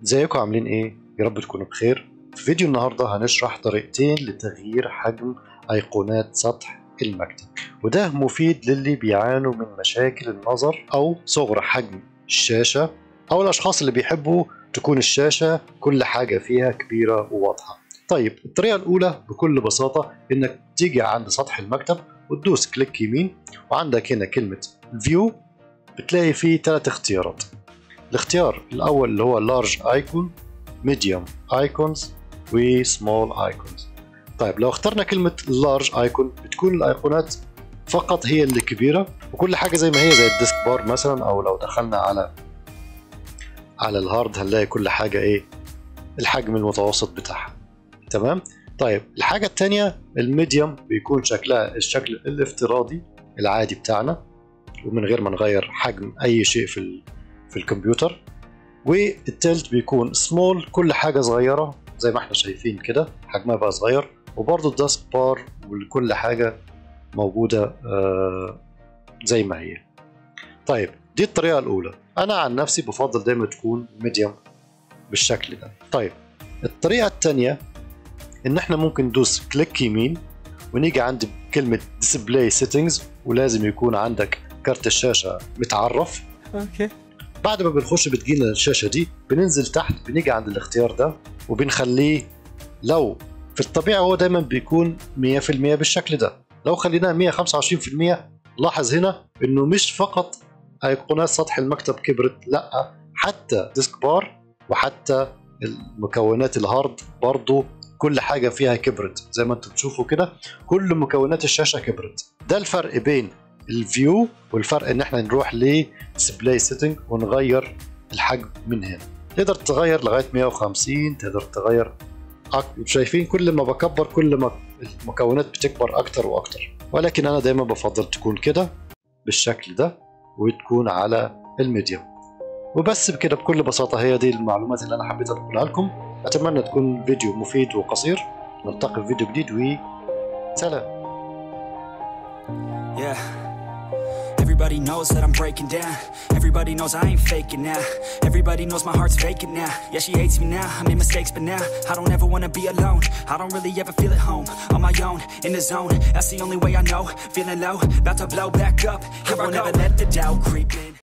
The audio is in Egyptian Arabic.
ازيكم عاملين ايه؟ يا رب تكونوا بخير في فيديو النهاردة هنشرح طريقتين لتغيير حجم أيقونات سطح المكتب وده مفيد للي بيعانوا من مشاكل النظر أو صغر حجم الشاشة أو الأشخاص اللي بيحبوا تكون الشاشة كل حاجة فيها كبيرة وواضحة طيب الطريقة الأولى بكل بساطة إنك تيجي عند سطح المكتب وتدوس كليك يمين وعندك هنا كلمة فيو بتلاقي فيه ثلاث اختيارات الاختيار الأول اللي هو لارج ايكون ميديوم ايكونز وسمول ايكونز طيب لو اخترنا كلمة لارج ايكون بتكون الايقونات فقط هي اللي كبيرة وكل حاجة زي ما هي زي الديسك بار مثلا او لو دخلنا على على الهارد هنلاقي كل حاجة ايه الحجم المتوسط بتاعها تمام طيب الحاجة التانية الميديوم بيكون شكلها الشكل الافتراضي العادي بتاعنا ومن غير ما نغير حجم اي شيء في ال... في الكمبيوتر والتالت بيكون سمول كل حاجة صغيرة زي ما احنا شايفين كده حجمها بقى صغير وبرضه الديسك بار وكل حاجة موجودة آه زي ما هي طيب دي الطريقة الأولى أنا عن نفسي بفضل دايما تكون ميديوم بالشكل ده طيب الطريقة التانية إن احنا ممكن ندوس كليك يمين ونيجي عند كلمة ديسبلاي سيتنجز ولازم يكون عندك كارت الشاشة متعرف اوكي بعد ما بنخش بتجينا الشاشه دي بننزل تحت بنيجي عند الاختيار ده وبنخليه لو في الطبيعه هو دايما بيكون 100% بالشكل ده لو خليناه 125% لاحظ هنا انه مش فقط ايقونات سطح المكتب كبرت لا حتى ديسك بار وحتى المكونات الهارد برضو كل حاجة فيها كبرت زي ما انتم بتشوفوا كده كل مكونات الشاشة كبرت ده الفرق بين الفيو والفرق ان احنا نروح لديسبلاي سيتنج ونغير الحجم من هنا تقدر تغير لغايه 150 تقدر تغير أك... شايفين كل ما بكبر كل ما المكونات بتكبر اكتر واكتر ولكن انا دايما بفضل تكون كده بالشكل ده وتكون على الميديوم وبس بكده بكل بساطة هي دي المعلومات اللي أنا حبيت أقولها لكم أتمنى تكون فيديو مفيد وقصير نلتقي في فيديو جديد وسلام Yeah. Everybody knows that I'm breaking down. Everybody knows I ain't faking now. Everybody knows my heart's vacant now. Yeah, she hates me now. I made mistakes, but now I don't ever wanna be alone. I don't really ever feel at home. On my own, in the zone. That's the only way I know. Feeling low, about to blow back up. Here I will never let the doubt creep in.